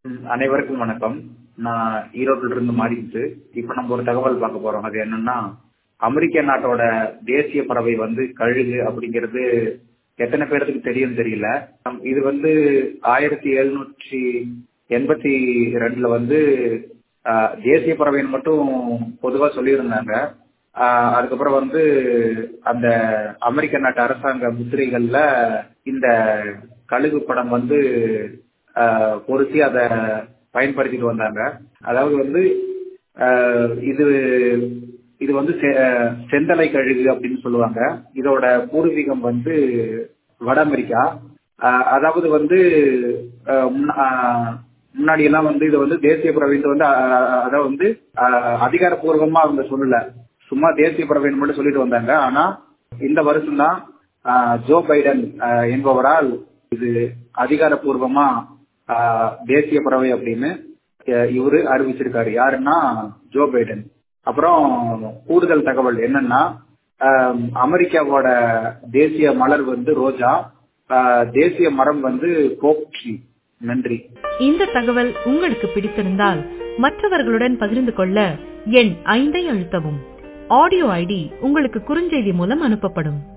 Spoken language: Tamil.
ம், அனைவருக்கும் வணக்கம் நான் ஈரோட்டில இருந்து மாறிட்டு இப்ப நம்ம ஒரு தகவல் பார்க்க போறோம் அது என்னன்னா அமெரிக்க நாட்டோட தேசிய பறவை வந்து கழுகு அப்படிங்கிறது எத்தனை பேருக்கு தெரியும் தெரியல நம்- இது வந்து ஆயிரத்தி எழுநூற்றி எண்பத்தி ரெண்டுல வந்து ஆஹ், தேசிய பறவைன்னு மட்டும் பொதுவா சொல்லியிருந்தாங்க ஆஹ், அதுக்கப்புறம் வந்து அந்த அமெரிக்க நாட்டு அரசாங்க முத்திரைகள்ல இந்த கழுகு படம் வந்து ஆஹ், பொருத்தி அதை பயன்படுத்திட்டு வந்தாங்க அதாவது வந்து ஆஹ், இது இது வந்து செ- செந்தலை கழுகு அப்படின்னு சொல்லுவாங்க இதோட பூர்வீகம் வந்து வட அமெரிக்கா ஆஹ், அதாவது வந்து ஆஹ், முன்ன- ஆஹ், முன்னாடி எல்லாம் வந்து இது வந்து தேசிய பறவைன்ட்டு வந்து ஆஹ், அதாவது வந்து ஆஹ், அதிகாரப்பூர்வமா அவங்க சொல்லல சும்மா தேசிய பறவைன்னு மட்டும் சொல்லிட்டு வந்தாங்க ஆனா இந்த வருஷம் தான் ஜோ பைடன் ஆஹ், என்பவரால் இது அதிகாரப்பூர்வமா ஆஹ், தேசிய பறவை அப்படின்னு அஹ், இவரு அறிவிச்சிருக்காரு யாருன்னா ஜோ பைடன் அப்புறம் கூடுதல் தகவல் என்னன்னா ஆஹ், அமெரிக்காவோட தேசிய மலர் வந்து ரோஜா ஆஹ், தேசிய மரம் வந்து கோக் ட்ரீ நன்றி இந்த தகவல் உங்களுக்கு பிடித்திருந்தால் மற்றவர்களுடன் பகிர்ந்து கொள்ள எண் ஐந்தை அழுத்தவும் ஆடியோ ஐடி உங்களுக்கு குறுஞ்செய்தி மூலம் அனுப்பப்படும்